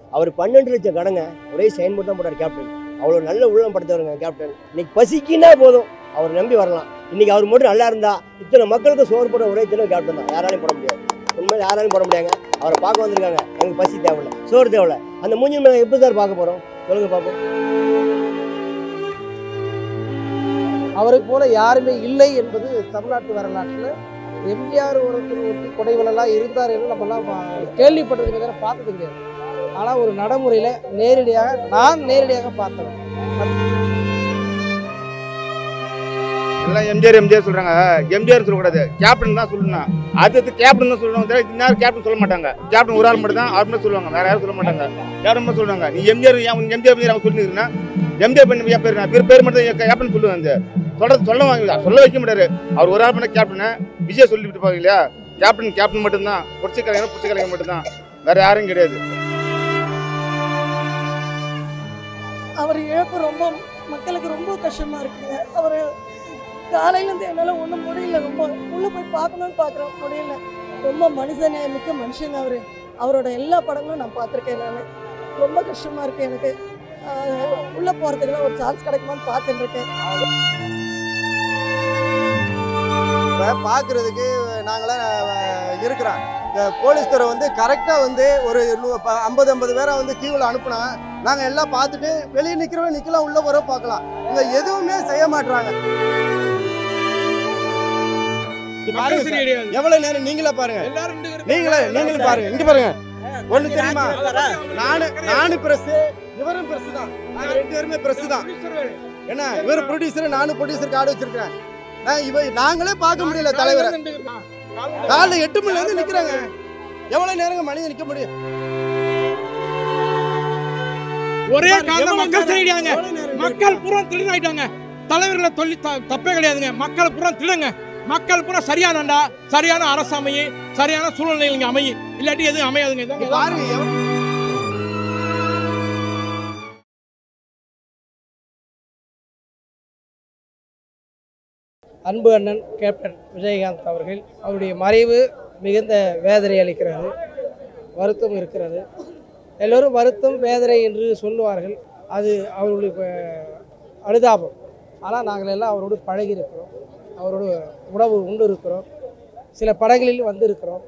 அவர் பன்னெண்டு லட்சம் கடங்க ஒரே சைன் மட்டும் தான் போட்டார் கேப்டன் அவ்வளோ நல்ல உள்ளம் படுத்தவருங்க கேப்டன் இன்னைக்கு பசிக்கினா போதும் அவர் நம்பி வரலாம் இன்னைக்கு அவர் மட்டும் நல்லா இருந்தா இத்தனை மக்களுக்கு சோறு போட ஒரே தினம் கேப்டன் தான் யாராலையும் போட முடியாது உண்மையில யாராலையும் போட முடியாங்க அவரை பார்க்க வந்திருக்காங்க எனக்கு பசி தேவையில்ல சோறு தேவையில்ல அந்த மூஞ்சி நாங்கள் எப்படி சார் பார்க்க போகிறோம் சொல்லுங்க பார்ப்போம் அவரை போல யாருமே இல்லை என்பது தமிழ்நாட்டு வரலாற்றில் எம்ஜிஆர் ஒருத்தர் ஒருத்தர் கொடைவலெல்லாம் இருந்தார் என்று நம்மலாம் பா- கேள்விப்பட்டதுக்கு தவிர பார்த்தது கிடையாது ஆனால் ஒரு நடைமுறையில் நேரடியாக நான் நேரடியாக பார்த்தேன் எல்லாம் எம்ஜிஆர் எம்ஜிஆர் சொல்றாங்க எம்ஜிஆர் சொல்லக்கூடாது கேப்டன் தான் சொல்லணும் அடுத்து கேப்டன் தான் சொல்லணும் தவிர இந்நேரம் கேப்டன் சொல்ல மாட்டாங்க கேப்டன் ஒரு ஆள் மட்டும் தான் அவர் மட்டும் சொல்லுவாங்க வேற யாரும் சொல்ல மாட்டாங்க கேப்டன் மட்டும் சொல்லுவாங்க நீ எம்ஜிஆர் ஏன் உனக்கு எம்ஜிஆர் பேர் அவங்க சொல்லிருக்கா எம்ஜிஆர் பண்ணி என் பேர் பேர் பேர் மட்டும் தான் கேப்டன் சொல்லுவாங்க அந்த சொல்ல சொல்ல வாங்க சொல்ல வைக்க முடியாது அவர் ஒரு ஆள் பண்ண கேப்டனை விஜய் சொல்லிட்டு போவாங்க இல்லையா கேப்டன் கேப்டன் மட்டும்தான் புரட்சி கலைஞர் புரட்சி கலைஞர் மட்டும்தான் வேற யாரும் கிடையாது அவர் இழப்பு ரொம்ப மக்களுக்கு ரொம்ப கஷ்டமா இருக்குங்க அவர் காலையிலேருந்து என்னால் ஒன்றும் முடியல ரொம்ப உள்ளே போய் பார்க்கணும்னு பார்க்குறேன் முடியல ரொம்ப மனுஷனே மிக்க மனுஷங்க அவர் அவரோட எல்லா படங்களும் நான் பார்த்துருக்கேன் நான் ரொம்ப கஷ்டமாக இருக்கு எனக்கு ஆஹ் உள்ளே போகிறதுக்குலாம் ஒரு சான்ஸ் கிடைக்குமான்னு பார்த்துட்டு இருக்கேன் இப்போ பார்க்குறதுக்கு நாங்களாம் அஹ், இருக்கிறோம் இந்த போலீஸ் துறை வந்து கரெக்டாக வந்து ஒரு நூ- ப- ஐம்பது ஐம்பது பேரை வந்து கியூவில் அனுப்புனா நாங்கள் எல்லாம் பார்த்துட்டு வெளியே நிற்கிறவங்க நிற்கலாம் உள்ளே வர பார்க்கலாம் இங்கே எதுவுமே செய்ய மாட்றாங்க இங்க பாருங்க சார். எவ்வளவு நேரம் நீங்களே பாருங்க நீங்களே நீங்களும் பாருங்க இங்க பாருங்க ஒண்ணு தெரியுமா நானு நானு பிரஸ் இவரும் பிரஸ் தான் நாங்க ரெண்டு பேருமே பிரஸ் தான் என்ன இவர் ப்ரொடியூசர் நானும் ப்ரொடியூசர் கார்டு வச்சிருக்கேன் நான் இவ நாங்களே பார்க்க முடியல தலைவரை காலைல எட்டு மணில இருந்து நிக்கிறாங்க எவ்வளவு நேரங்க மனிதன் நிக்க முடியும் ஒரே காரணம் எவ்வளவு மக்கள் நேரம்? சரியில்லைங்க எவ்வளவு நேரம் மக்கள் பூரா திருடாயிட்டாங்க தலைவர்களை சொல்லி த- தப்பே கிடையாதுங்க மக்கள் பூரா திருடுங்க மக்கள் பூரா சரியானண்டா சரியான அரசு அமையி சரியான சூழ்நிலை இங்க அமையி இல்லாட்டி எதுவும் அமையாதுங்க இங்க இதான் பாருங்க எவ்வளவு அன்பு அண்ணன் கேப்டன் விஜயகாந்த் அவர்கள் அவருடைய மறைவு மிகுந்த வேதனை அளிக்கிறது வருத்தம் இருக்கிறது எல்லோரும் வருத்தம் வேதனை என்று சொல்லுவார்கள் அது அவர்களுடைய அஹ், அனுதாபம் ஆனால் நாங்கள் எல்லாம் அவரோடு பழகி இருக்கிறோம் அவரோடு உணவு உண்டு இருக்கிறோம் சில படங்களில் வந்து இருக்கிறோம்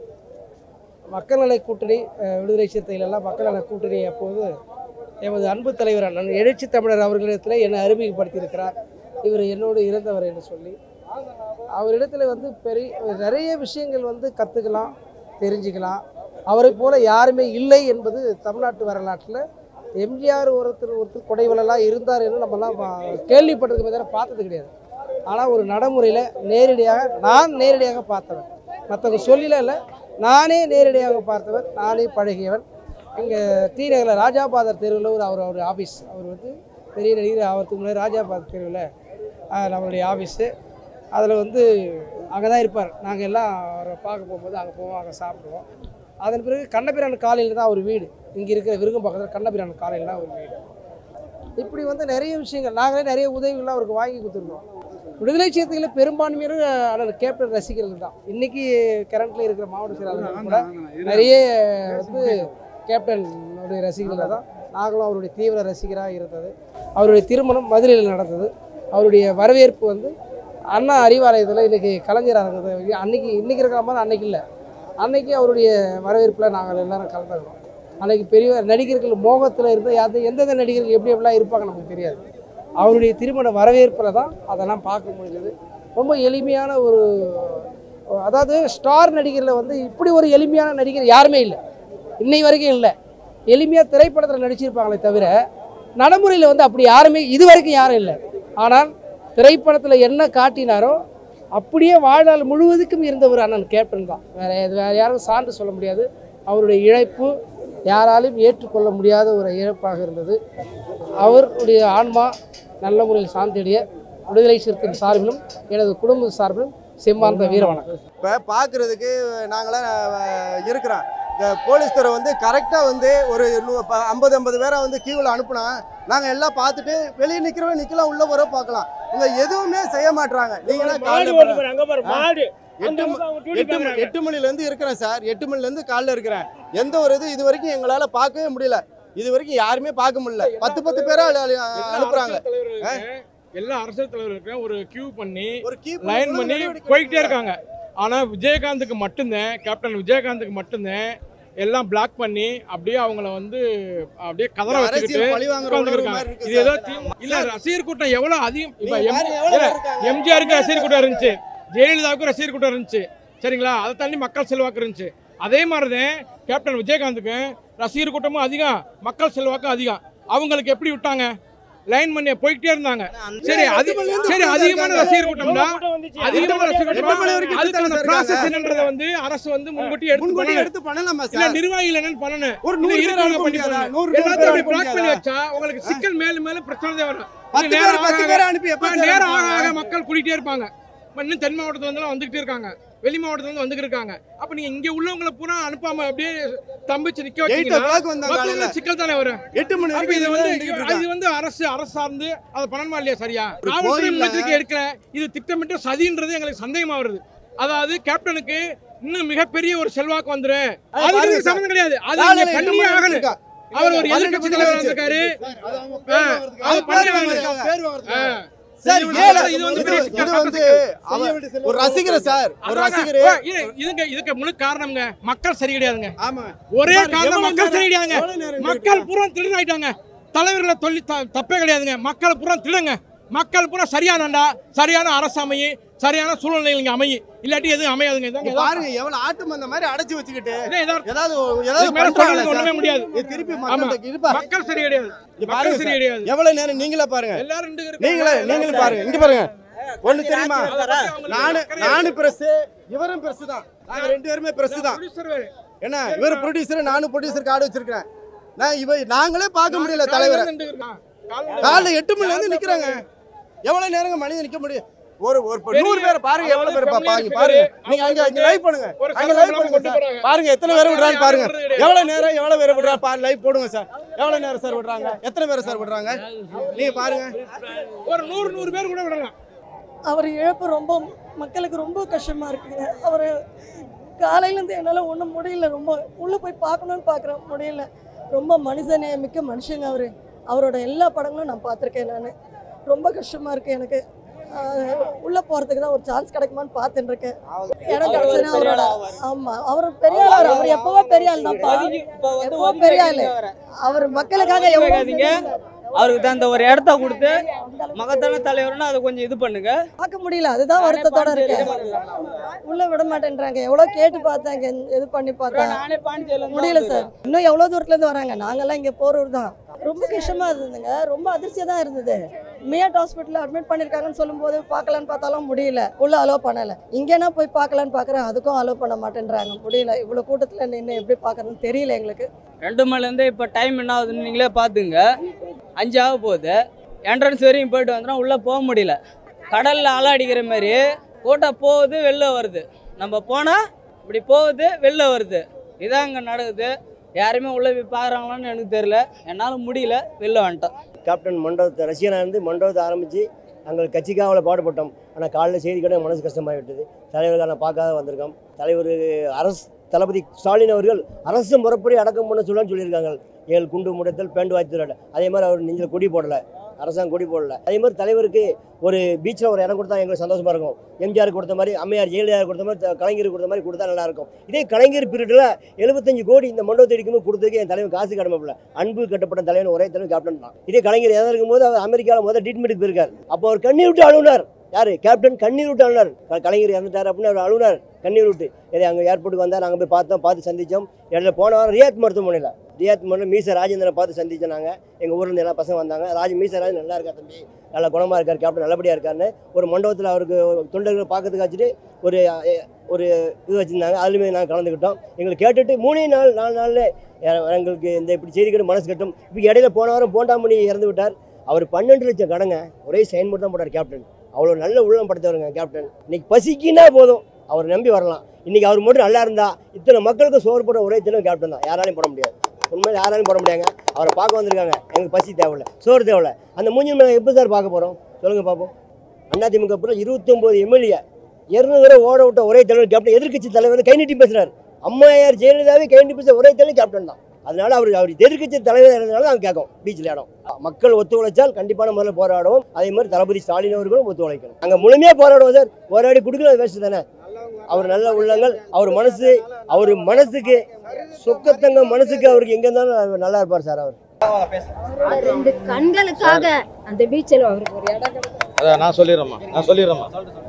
மக்கள் நல கூட்டணி அஹ், விடுதலை சிறுத்தைகளெல்லாம் மக்கள் நல கூட்டணி அப்போது எமது அன்பு தலைவர் அண்ணன் எழுச்சி தமிழர் அவர்களிடத்தில் என்னை அறிமுகப்படுத்தியிருக்கிறார் இவர் என்னோடு இருந்தவர் என்று சொல்லி அவரிடத்துல வந்து பெரிய நிறைய விஷயங்கள் வந்து கற்றுக்கலாம் தெரிஞ்சுக்கலாம் அவரை போல யாருமே இல்லை என்பது தமிழ்நாட்டு வரலாற்றில் எம்ஜிஆர் ஒருத்தர் ஒருத்தர் கொடைவலெல்லாம் இருந்தார் என்று நம்மலாம் பா- கேள்விப்பட்டதுக்கு தவிர பார்த்தது கிடையாது ஆனால் ஒரு நடைமுறையில் நேரடியாக நான் நேரடியாக பார்த்தவன் மற்றவங்க சொல்லில இல்லை நானே நேரடியாக பார்த்தவன் நானே பழகியவன் இங்கே டி நகரில் ராஜாபாதர் தெருவில் ஒரு அவர் அவர் ஆஃபீஸ் அவர் வந்து பெரிய நடிகர் அவருக்கு முன்னாடி ராஜாபாதர் தெருவில் நம்மளுடைய ஆஃபீஸு அதில் வந்து அங்கே தான் இருப்பார் நாங்கள் எல்லாம் அவரை பார்க்க போகும்போது அங்கே போவோம் அங்கே சாப்பிடுவோம் அதன் பிறகு கண்ணபிரான் காலையில் தான் ஒரு வீடு இங்கே இருக்கிற விருகம் பக்கத்தில் கண்ணபிரான் காலையில் தான் ஒரு வீடு இப்படி வந்து நிறைய விஷயங்கள் நாங்களே நிறைய உதவிகள்லாம் அவருக்கு வாங்கி கொடுத்துருக்கோம் விடுதலை சிறுத்தைகளில் பெரும்பான்மையினர் அண்ணன் கேப்டன் ரசிகர்கள் தான் இன்னைக்கு கரண்ட்ல இருக்கிற மாவட்ட செயலாளர்கள் கூட நிறைய வந்து கேப்டனுடைய ரசிகர்கள் தான் நாங்களும் அவருடைய தீவிர ரசிகராக இருந்தது அவருடைய திருமணம் மதுரையில் நடந்தது அவருடைய வரவேற்பு வந்து அண்ணா அறிவாலயத்தில் இன்னைக்கு கலைஞர் அரங்கத்தில் அன்னைக்கு இன்னைக்கு இருக்கிற மாதிரி அன்னைக்கு இல்லை அன்னைக்கு அவருடைய வரவேற்பில் நாங்கள் எல்லாரும் கலந்துக்கிறோம் அன்னைக்கு பெரிய நடிகர்கள் மோகத்தில் இருந்து அது எந்தெந்த நடிகர்கள் எப்படி எப்படிலாம் இருப்பாங்க நமக்கு தெரியாது அவருடைய திருமண வரவேற்பில் தான் அதெல்லாம் பார்க்க முடிஞ்சது ரொம்ப எளிமையான ஒரு அதாவது ஸ்டார் நடிகரில் வந்து இப்படி ஒரு எளிமையான நடிகர் யாருமே இல்லை இன்னை வரைக்கும் இல்லை எளிமையாக திரைப்படத்தில் நடிச்சிருப்பாங்களே தவிர நடைமுறையில் வந்து அப்படி யாருமே இது வரைக்கும் யாரும் இல்லை ஆனால் திரைப்படத்தில் என்ன காட்டினாரோ அப்படியே வாழ்நாள் முழுவதுக்கும் இருந்த ஒரு அண்ணன் கேப்டன் தான் வேற எது வேற யாரும் சான்று சொல்ல முடியாது அவருடைய இழப்பு யாராலும் ஏற்றுக்கொள்ள முடியாத ஒரு இழப்பாக இருந்தது அவருடைய ஆன்மா நல்ல முறையில் சாந்தியடைய விடுதலை சிறுத்தையின் சார்பிலும் எனது குடும்ப சார்பிலும் செம்மார்ந்த வீர வணக்கம் இப்போ பார்க்குறதுக்கு நாங்களாம் அஹ், இருக்கிறோம் இந்த போலீஸ் துறை வந்து கரெக்டாக வந்து ஒரு நூ- ப- ஐம்பது ஐம்பது பேரை வந்து கியூவில் அனுப்புனா நாங்கள் எல்லாம் பார்த்துட்டு வெளியே நிற்கிறவங்க நிற்கலாம் உள்ளே வர பார்க்கலாம் இவங்க எதுவுமே செய்ய மாட்றாங்க நீங்களாம் காலைல பாருங்க. அங்க பாரு மாடு எட்டு ம- எட்டு மணி- எட்டு மணிலேருந்து இருக்கிறேன் சார் எட்டு மணிலேருந்து காலைல இருக்கிறேன் எந்த ஒரு இது இது வரைக்கும் எங்களால் பார்க்கவே முடியல இது வரைக்கும் யாருமே பார்க்க முடியல பத்து பத்து பேரா அழு- அழு- எல்லா அனுப்புறாங்க அரசியல் தலைவர்களுக்கு, எல்லா அரசியல் தலைவர்களுக்கும் ஒரு கியூ பண்ணி ஒரு key லைன் பண்ணி பண்ணி நடவடிக்கை போயிட்டே எடுக்கணும். இருக்காங்க ஆனா விஜயகாந்துக்கு மட்டும்தான் கேப்டன் விஜயகாந்துக்கு மட்டும்தான் எல்லாம் பிளாக் பண்ணி அப்படியே அவங்கள வந்து அப்படியே கதற வச்சுக்கிட்டு அரசியல் பழி வாங்குற உணர்வு உட்கார்ந்துருக்காங்க. மாதிரி இருக்கு இது ஏதோ சார். தீ- இல்ல ரசிகர் கூட்டம் எவ்வளவு அதிகம் இப்ப நீங்க எம்- பாருங்க, எவ்வளவு இல்ல, பேர் இருக்காங்க. எம்ஜிஆருக்கு ரசிகர் கூட்டம் இருந்துச்சு ஜெயலலிதாவுக்கு ரசிகர் கூட்டம் இருந்துச்சு சரிங்களா அதை தாண்டி மக்கள் செல்வாக்கு இருந்துச்சு அதே மாதிரிதான் கேப்டன் விஜயகாந்துக்கு ரசிகர் கூட்டமும் அதிகம் மக்கள் செல்வாக்கும் அதிகம் அவங்களுக்கு எப்படி விட்டாங்க லைன் பண்ணி போயிட்டே இருந்தாங்க சரி அது சரி அதிகமான ரசிகர் கூட்டம்னா அதிகமான ரசிகர் எட்டு மணி கூட்டம் வரைக்கும் அதுக்கான இருக்காங்க. ப்ராசஸ் என்னன்றதை வந்து அரசு வந்து முன்கூட்டி எடுத்து முன்கூட்டி பண்ணணும். எடுத்து பண்ணலாமா இல்ல சார் நிர்வாகிகள் என்னன்னு பண்ணணும் ஒரு இல்ல நூறு பேர் இருக்கவங்க அனுப்ப பண்ணி முடியாதா பண்ணணும். நூறு பேர் எல்லாத்தையும் அனுப்ப பிளாக் பண்ணி முடியாதா வச்சா உங்களுக்கு சிக்கல் மேலும் மேலும் பிரச்சனை தான் வரும் பத்து இது பேர் நேரம் பத்து ஆக பேர் அனுப்பி எப்ப இப்ப சார் நேரம் ஆக அனுப்புவாங்க? ஆக மக்கள் கூட்டிகிட்டே இருப்பாங்க இப்ப இன்னும் தென் மாவட்டத்துல இருந்து வந்துகிட்டே இருக்காங்க வெளி மாவட்டத்துல இருந்து வந்துட்டு இருக்காங்க அப்ப நீங்க இங்க உள்ளவங்களை பூரா அனுப்பாம அப்படியே தம்பிச்சு நிக்க எயிட் ஓ வச்சீங்கன்னா கிளாக் வந்தாங்க காலையில மக்களுக்கு சிக்கல் தானே வரும் எட்டு மணி அப்ப வரைக்கும் இது இது வந்து வந்து இது வந்து அரசு அரசு சார்ந்து அதை பண்ணணுமா இல்லையா சரியா ஒரு காவல்துறை கோயில்ல- முன்னெச்சரிக்கை எடுக்கல இது திட்டமிட்டு சதின்றது எங்களுக்கு சந்தேகமா வருது அதாவது கேப்டனுக்கு இன்னும் மிகப்பெரிய ஒரு செல்வாக்கு வந்துரும் அது அதுக்கு பாருங்க இதுக்கு சார். சம்மந்தம் கிடையாது அது காலையில இங்க எட்டு பண்ணியே மணி ஆகணும் இருக்கா? அவர் ஒரு பன்னெண்டு எதிர்க்கட்சி மணி தலைவர் ஆச்சு. வந்திருக்காரு அது அவங்க பேர் ஆ, வாங்குறதுக்கு. அது அது பண்ணி பேர் வாங்குறதுக்கு. வாங்குறதுக்கு. பேர் வாங்குறதுக்கு. ஆ. சார் இது ஏழை வந்து- இது வந்து பெரிய இது சிக்கல். வந்து அவ- ஒரு ரசிகர் சார் ஒரு அதாங்க. ரசிகர் ஓ, இது- இதுக்கு இதுக்கு முழு காரணம்ங்க மக்கள் சரி கிடையாதுங்க ஆமா ஒரே பாருங்க, காரணம் எவ்வளவு மக்கள் நேரம் சரி கிடையாதுங்க எவ்வளவு நேரம் மக்கள் பூரா திருடாயிட்டாங்க தலைவர்களை சொல்லி த- தப்பே கிடையாதுங்க மக்கள் பூரா திருடுங்க மக்கள் பூரா சரியானண்டா சரியான அரசு அமையி சரியான சூழ்நிலைகள் இங்க அமையி இல்லாட்டி எதுவும் அமையாதுங்க இதாங்க இங்க பாருங்க எவ்வளவு ஆட்டம் அந்த மாதிரி அடைச்சு வச்சுக்கிட்டு இதான் யதார்த்தம். ஏதாவது இதுக்கு ஏதாவது மேல பண்றாங்களா சொல்றதுக்கு ஒண்ணுமே சார்? முடியாது இது திருப்பி ஆமா. மக்கள்கிட்ட இருப்பா மக்கள் சரி கிடையாது இங்க மக்கள் பாருங்க சரி சார். கிடையாது எவ்வளவு நேரம் நீங்களே பாருங்க எல்லாரும் ரெண்டு இருக்காங்க. நீங்களே நீங்களும் பாருங்க இங்க பாருங்க ஒண்ணு தெரியுமா அதை பத்தி அவங்களுக்கு நானு அக்கறை நானும் பிரஸ் இவரும் பிரஸ் தான் நாங்க ரெண்டு பேருமே பிரஸ் தான் producer வேறு. என்ன இவர் ப்ரொடியூசர் நானும் ப்ரொடியூசர் கார்டு வச்சிருக்கேன் நான் இவ நாங்களே பார்க்க முடியல தலைவரை ரெண்டு இருக்காங்க. காலையில காலைல எட்டு மணில இருந்து நிக்கிறாங்க எவ்வளவு நேரங்க மனிதன் நிக்க முடியும் ஒரு ஒரு இப்ப பெரிய- நூறு பேர் பாருங்க எவ்வளவு பேர் அதாவது பாருங்க family பாருங்க இருக்குது. நீங்க அங்க அங்க லைவ் பண்ணுங்க ஒரு அங்க சம்பளம் லைவ் இல்லாம பண்ணுங்க கொண்டு சார் போறாங்க. பாருங்க எத்தனை பேர் விடுறாங்க பாருங்க யாரும் விடுறது எவ்வளவு நேரம் எவ்வளவு பேர் விடுறாங்க பாரு லைவ் போடுங்க சார் எவ்வளவு நேரம் சார் விடுறாங்க எத்தனை பேர் சார் விடுறாங்க நீங்க பாருங்க ஒரு நூறு நூறு பேர் கூட விடலாம் அவர் இழப்பு ரொம்ப மக்களுக்கு ரொம்ப கஷ்டமா இருக்குங்க அவர் காலையிலேருந்து என்னால் ஒன்றும் முடியல ரொம்ப உள்ளே போய் பார்க்கணுன்னு பார்க்குறேன் முடியல ரொம்ப மனிதநேய மிக்க மனுஷங்க அவர் அவரோட எல்லா படங்களும் நான் பார்த்துருக்கேன் நான் ரொம்ப கஷ்டமாக இருக்குது எனக்கு ஆஹ் உள்ளே போகிறதுக்கு தான் ஒரு சான்ஸ் கிடைக்குமான்னு பார்த்துட்டு இருக்கேன் இடம் கிடச்சுன்னா அவரோட ஆமாம் அவர் பெரிய ஆள் அவர் அவர் எப்பவோ பெரிய ஆள் தான்ப்பா எப்பவோ பெரிய ஆள் அவர் மக்களுக்காக எவ்வளோ கேட்காதீங்க. அவருக்கு தகுந்த ஒரு இடத்த கொடுத்து மகத்தான தலைவர்னா அதை கொஞ்சம் இது பண்ணுங்க பார்க்க முடியல அதுதான் வருத்தத்தோட இருக்கேன் உள்ள விட மாட்டேன்றாங்க எவ்வளோ கேட்டு பார்த்தாங்க இது பண்ணி பார்த்தேன் நானே பாண்டிச்சேரியில இருந்து முடியல தான் சார் இன்னும் எவ்வளோ தூரத்துல இருந்து வராங்க நாங்கெல்லாம் இங்கே போறவர் தான் ரொம்ப கஷ்டமா இருந்ததுங்க ரொம்ப அதிர்ச்சியா தான் இருந்தது மியாட் ஹாஸ்பிட்டலில் அட்மிட் பண்ணியிருக்காங்கன்னு சொல்லும்போது பார்க்கலான்னு பார்த்தாலும் முடியல உள்ள அலோவ் பண்ணலை இங்கேனா போய் பார்க்கலான்னு பார்க்குறேன் அதுக்கும் அலோவ் பண்ண மாட்டேன்றாங்க முடியல இவ்வளோ கூட்டத்தில் நின்று எப்படி பார்க்கறதுன்னு தெரியல எங்களுக்கு ரெண்டு மணிலேருந்து இப்போ டைம் என்ன ஆகுதுன்னு நீங்களே பார்த்துங்க அஞ்சு ஆக போகுது என்ட்ரன்ஸ் வரையும் போயிட்டு வந்தோம் உள்ளே போக முடியல கடலில் அலை அடிக்கிற மாதிரி கூட்டம் போகுது வெளில வருது நம்ம போனால் இப்படி போகுது வெளில வருது இதான் இங்கே நடக்குது யாருமே உள்ளே போய் பார்க்குறாங்களான்னு எனக்கு தெரியல என்னால் முடியல வெளில வந்துட்டோம் கேப்டன் மண்டபத்தை ரசிகனாக இருந்து மண்டபத்தை ஆரம்பித்து நாங்கள் கட்சிக்காக பாடுபட்டோம் ஆனால் காலையில் செய்தி கூட மனசு கஷ்டமாகிவிட்டது தலைவர்களை நான் பார்க்காத வந்திருக்கோம் தலைவர் அரசு தளபதி ஸ்டாலின் அவர்கள் அரசு முறைப்படி அடக்கம் பண்ண சொல்லணும்னு சொல்லியிருக்காங்க ஏழு குண்டு முடத்தல் பேண்டு வாய்த்துறாரு அதே மாதிரி அவர் நெஞ்சில் கொடி போடலை அரசாங்கம் கொடி போடல அதே மாதிரி தலைவருக்கு ஒரு பீச்சில் ஒரு இடம் கொடுத்தா எங்களுக்கு சந்தோஷமா இருக்கும் எம்ஜிஆர் கொடுத்த மாதிரி அம்மையார் ஜெயலலிதா கொடுத்த மாதிரி த- கலைஞர் கொடுத்த மாதிரி கொடுத்தா நல்லா இருக்கும் இதே கலைஞர் பீரியடில் எழுபத்தஞ்சு கோடி இந்த மண்டபத்தை அடிக்கும்போது கொடுத்ததுக்கு என் தலைவன் காசு கடமைப்படல அன்பு கட்டப்பட்ட தலைவன் ஒரே தலைவன் கேப்டன் தான் இதே கலைஞர் எதாவது இருக்கும்போது அவர் அமெரிக்காவில் முதல் ட்ரீட்மெண்ட்டுக்கு போயிருக்கார் அப்போ அவர் கண்ணீர் விட்டு அழுனார் யார் கேப்டன் கண்ணீர் விட்டு அழுனார் க- கலைஞர் இறந்துட்டார் அப்படின்னு அவர் அழுனார் கண்ணீர் விட்டு இதே அங்கே ஏர்போர்ட்டுக்கு வந்தால் நாங்கள் போய் பார்த்தோம் பார்த்து சந்தித்தோம் இடையில போன வாரம் ரியாத் மருத்துவமனையில் ரியாத் மருத்துவ மீச ராஜேந்திரனை பார்த்து சந்தித்தோம் நாங்கள் எங்கள் ஊர்லேருந்து எல்லா பசங்க வந்தாங்க ராஜ் மீச ராஜ் நல்லா இருக்கா தம்பி நல்ல குணமாக இருக்கார் கேப்டன் நல்லபடியாக இருக்காருன்னு ஒரு மண்டபத்தில் அவருக்கு தொண்டர்களை பார்க்கறதுக்கு வச்சுட்டு ஒரு அஹ், ஒரு இது வச்சுருந்தாங்க அதுலேயுமே நாங்கள் கலந்துக்கிட்டோம் எங்களுக்கு கேட்டுட்டு மூணே நாள் நாலு நாளில் எங்களுக்கு இந்த இப்படி செய்தி கேட்டு மனசு கட்டும் இப்போ இடையில போன வாரம் போண்டாமணி இறந்து விட்டார் அவர் பன்னெண்டு லட்சம் கடங்க ஒரே சைன் மட்டும் தான் போட்டார் கேப்டன் அவ்வளோ நல்ல உள்ளம் படுத்தவருங்க கேப்டன் இன்னைக்கு பசிக்கினா போதும் அவர் நம்பி வரலாம் இன்னைக்கு அவர் மட்டும் நல்லா இருந்தா இத்தனை மக்களுக்கு சோறு போட ஒரே தினம் கேப்டன் தான் யாராலையும் போட முடியாது உண்மையில யாராலையும் போட முடியாங்க அவரை பார்க்க வந்திருக்காங்க எங்களுக்கு பசி தேவையில்ல சோறு தேவையில்ல அந்த மூஞ்சி மேலே எப்போ சார் பார்க்க போகிறோம் சொல்லுங்க பார்ப்போம் அதிமுக அப்புறம் இருபத்தொம்போது எம்எல்ஏ இருநூறு ஓட விட்ட ஒரே தலைவர் கேப்டன் எதிர்க்கட்சி தலைவர் கை நீட்டி பேசுறாரு அம்மையார் ஜெயலலிதாவே கை நீட்டி பேசுற ஒரே தலைவர் கேப்டன் தான் அதனால அவர் அவர் எதிர்க்கட்சி தலைவர் இருந்தனால நாங்கள் கேட்கும் பீச்சில் இடம் மக்கள் ஒத்துழைச்சால் கண்டிப்பான முறையில் போராடுவோம் அதே மாதிரி தளபதி ஸ்டாலின் அவர்களும் ஒத்துழைக்கணும் நாங்கள் முழுமையாக போராடுவோம் சார் போராடி கொடுக்கல வேஸ்ட் தானே அவர் நல்ல உள்ளங்கள் அவர் மனசு அவர் மனசுக்கு சொக்கத்தங்க மனசுக்கு அவருக்கு எங்கே இருந்தாலும் நல்லா இருப்பார் சார் அவர் ரெண்டு கண்களுக்காக அந்த பீச்சில் அவருக்கு ஒரு இடம் கிடைக்கும் அதான் நான் சொல்லிடுறேம்மா நான் சொல்லிடுறேம்மா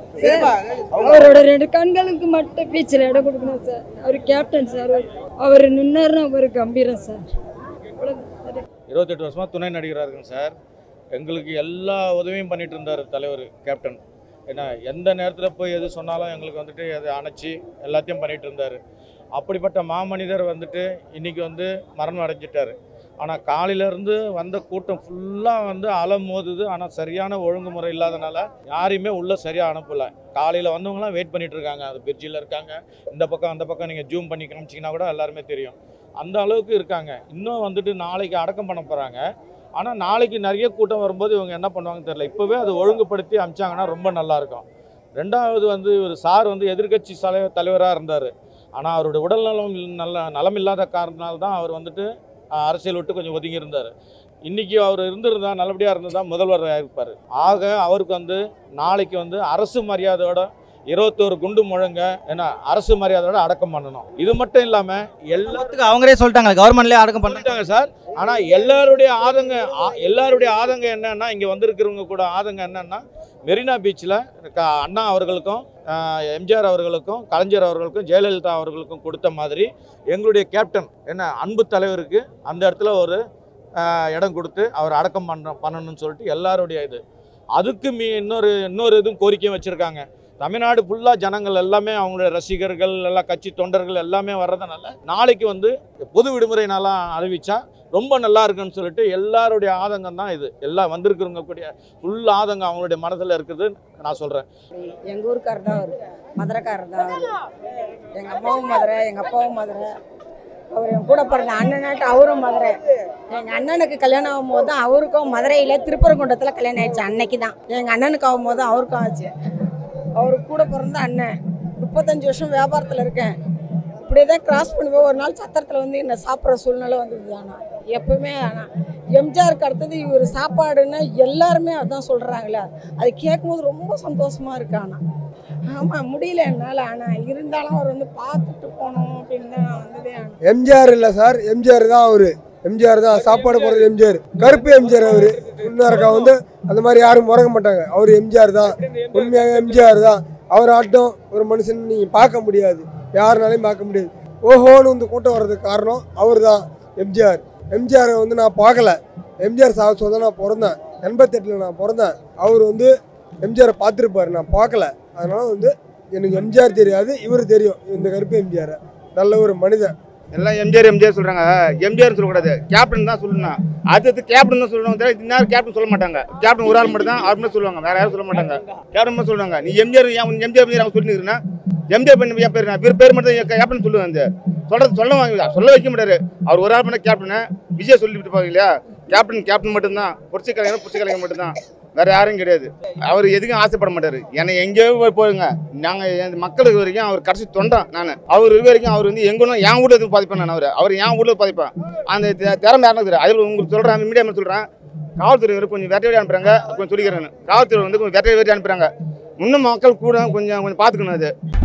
அவரோட ரெண்டு கண்களுக்கு மட்டும் பீச்சில் இடம் கொடுக்கணும் சார் அவர் கேப்டன் சார் அவர் நின்னாருன்னா அவர் கம்பீரம் சார் அவ்வளவுதான். இருபத்தெட்டு வருஷமா துணை நடிகராக இருக்குங்க சார் எங்களுக்கு எல்லா உதவியும் பண்ணிட்டு இருந்தார் தலைவர் கேப்டன் ஏன்னா எந்த நேரத்தில் போய் எது சொன்னாலும் எங்களுக்கு வந்துட்டு அதை அணைச்சி எல்லாத்தையும் பண்ணிட்டு இருந்தார் அப்படிப்பட்ட மாமனிதர் வந்துட்டு இன்னைக்கு வந்து மரணம் அடைஞ்சிட்டாரு ஆனால் காலையிலேருந்து வந்த கூட்டம் ஃபுல்லாக வந்து அலை மோதுது ஆனால் சரியான ஒழுங்குமுறை இல்லாதனால யாரையுமே உள்ளே சரியாக அனுப்பலை காலையில் வந்தவங்களாம் வெயிட் பண்ணிட்டு இருக்காங்க அது பிரிட்ஜில் இருக்காங்க இந்த பக்கம் அந்த பக்கம் நீங்கள் ஜூம் பண்ணி காமிச்சிங்கன்னா கூட எல்லாருமே தெரியும் அந்த அளவுக்கு இருக்காங்க இன்னும் வந்துட்டு நாளைக்கு அடக்கம் பண்ண போகிறாங்க ஆனால் நாளைக்கு நிறைய கூட்டம் வரும்போது இவங்க என்ன பண்ணுவாங்கன்னு தெரியல இப்போவே அது ஒழுங்குபடுத்தி அமிச்சாங்கன்னா ரொம்ப நல்லாயிருக்கும் ரெண்டாவது வந்து ஒரு சார் வந்து எதிர்க்கட்சி தலைவர் தலைவராக இருந்தார் ஆனால் அவருடைய உடல்நலம் இல்ல- நல்ல நலம் இல்லாத காரணத்தினால தான் அவர் வந்துட்டு அஹ், அரசியல் விட்டு கொஞ்சம் ஒதுங்கி இருந்தார் இன்றைக்கி அவர் இருந்திருந்தா நல்லபடியாக இருந்திருந்தா முதல்வர் இருப்பார் ஆக அவருக்கு வந்து நாளைக்கு வந்து அரசு மரியாதையோட இருபத்தோரு குண்டு முழங்க என்ன அரசு மரியாதையோட அடக்கம் பண்ணணும் இது மட்டும் இல்லாமல் எல்லா எல்லாத்துக்கும் அவங்களே சொல்லிட்டாங்க கவர்மெண்ட்லேயே அடக்கம் பண்ணிட்டாங்க பண்ணிட்டாங்க சார் ஆனா எல்லாருடைய ஆதங்க ஆ- எல்லாருடைய ஆதங்கம் என்னன்னா இங்க வந்திருக்கிறவங்க கூட ஆதங்கம் என்னன்னா மெரினா பீச்சில் அண்ணா அவர்களுக்கும் ஆஹ், எம்ஜிஆர் அவர்களுக்கும் கலைஞர் அவர்களுக்கும் ஜெயலலிதா அவர்களுக்கும் கொடுத்த மாதிரி எங்களுடைய கேப்டன் என்ன அன்பு தலைவருக்கு அந்த இடத்துல ஒரு ஆஹ், இடம் கொடுத்து அவர் அடக்கம் பண்ண பண்ணணும்னு சொல்லிட்டு எல்லாருடைய இது அதுக்கு மீ இன்னொரு இன்னொரு இதுவும் கோரிக்கையும் வச்சுருக்காங்க தமிழ்நாடு ஃபுல்லாக ஜனங்கள் எல்லாமே அவங்களுடைய ரசிகர்கள் எல்லாம் கட்சி தொண்டர்கள் எல்லாமே வர்றதுனால நாளைக்கு வந்து பொது விடுமுறை நாளாக அறிவிச்சா ரொம்ப நல்லா இருக்குன்னு சொல்லிட்டு எல்லாருடைய ஆதங்கம் தான் இது எல்லாம் வந்திருக்கிறவங்க கூடிய ஃபுல் ஆதங்கம் அவங்களுடைய மனதில் இருக்குது நான் சொல்கிறேன் எங்கள் ஊருக்காரர் தான் அவர் மதுரைக்காரர் தான் அவர் எங்கள் அம்மாவும் மதுரை எங்கள் அப்பாவும் மதுரை அவர் என் கூட பிறந்த அண்ணனாட்டு அவரும் மதுரை எங்கள் அண்ணனுக்கு கல்யாணம் ஆகும்போது தான் அவருக்கும் மதுரையில் திருப்பரங்குன்றத்தில் கல்யாணம் ஆயிடுச்சு அன்னைக்கு தான் எங்கள் அண்ணனுக்கு ஆகும்போது தான் அவருக்கும் ஆச்சு அவர் கூட பிறந்த அண்ணன் முப்பத்தஞ்சு வருஷம் வியாபாரத்தில் இருக்கேன் இப்படியே தான் கிராஸ் பண்ணுவேன் ஒரு நாள் சத்திரத்தில் வந்து என்ன சாப்பிட்ற சூழ்நிலை வந்தது ஆனால் எப்பவுமே ஆனால் எம்ஜிஆருக்கு அடுத்தது இவர் சாப்பாடுன்னா எல்லாருமே அதான் சொல்கிறாங்களே அது கேட்கும்போது ரொம்ப சந்தோஷமா இருக்கு ஆனால் ஆமாம் முடியல என்னால் ஆனால் இருந்தாலும் அவர் வந்து பார்த்துட்டு போகணும் அப்படின்னு தான் நான் வந்ததே ஆனால் எம்ஜிஆர் இல்லை சார் எம்ஜிஆர் தான் அவரு எம்ஜிஆர் தான் சாப்பாடு போடுறது எம்ஜிஆர் கருப்பு எம்ஜிஆர் அவரு இன்னொருக்கா வந்து அந்த மாதிரி யாரும் முறங்க மாட்டாங்க அவர் எம்ஜிஆர் தான் உண்மையாக எம்ஜிஆர் தான் அவர் ஆட்டம் ஒரு மனுஷன் நீங்கள் பார்க்க முடியாது யாருனாலையும் பார்க்க முடியாது ஓஹோன்னு வந்து கூட்டம் வர்றதுக்கு காரணம் அவர் தான் எம்ஜிஆர் எம்ஜிஆரை வந்து நான் பார்க்கல எம்ஜிஆர் சாவச்சு தான் நான் பிறந்தேன் எண்பத்தெட்டில் நான் பிறந்தேன் அவர் வந்து எம்ஜிஆரை பார்த்துருப்பாரு நான் பார்க்கல அதனால வந்து எனக்கு எம்ஜிஆர் தெரியாது இவர் தெரியும் இந்த கருப்பு எம்ஜிஆர் நல்ல ஒரு மனிதன் எல்லாம் எம்ஜிஆர் எம்ஜிஆர் சொல்றாங்க எம்ஜிஆர் சொல்லக்கூடாது கேப்டன் தான் சொல்லணும் அடுத்தது கேப்டன் தான் சொல்லணும் தவிர இந்நேரம் கேப்டன் சொல்ல மாட்டாங்க கேப்டன் ஒரு ஆள் மட்டும் தான் அவர் மட்டும் சொல்லுவாங்க வேற யாரும் சொல்ல மாட்டாங்க கேப்டன் மட்டும் சொல்லுவாங்க நீ எம்ஜிஆர் ஏன் எம்ஜிஆர் பேர் அவங்க சொல்லிருக்கா எம்ஜிஆர் பண்ணி என் பேர் நான் பேர் பேர் மட்டும் தான் கேப்டன் சொல்லுவேன் அந்த சொல்றது சொல்ல வாங்க சொல்ல வைக்க மாட்டாரு அவர் ஒரு ஆள் பண்ண கேப்டனை விஜய் சொல்லிட்டு போவாங்க இல்லையா கேப்டன் கேப்டன் மட்டும்தான் புரட்சி கலைஞர் புரட்சி கலைஞர் மட்டும்தான் வேற யாரும் கிடையாது அவர் எதுக்கும் ஆசைப்பட மாட்டாரு என்னை எங்கேயோ போய் போடுங்க நாங்க என் மக்களுக்கு வரைக்கும் அவர் கடைசி தொண்டன் நான் அவர் இருக்க வரைக்கும் அவர் வந்து எங்க என் ஊர்ல எதுவும் பாதிப்பேன் நான் அவர் அவர் என் ஊர்ல பாதிப்பேன் அந்த தி- திறமை யாருன்னு தெரியாது அதில் உங்களுக்கு சொல்றேன் மீடியா சொல்றேன் காவல்துறை வந்து கொஞ்சம் வெட்டி வெட்டி அனுப்புறாங்க கொஞ்சம் சொல்லிக்கிறேன் காவல்துறை வந்து கொஞ்சம் வெட்டி வெட்டி அனுப்புறாங்க இன்னும் மக்கள் கூட கொஞ்சம் கொஞ்சம் பார்த்துக்கணும் அது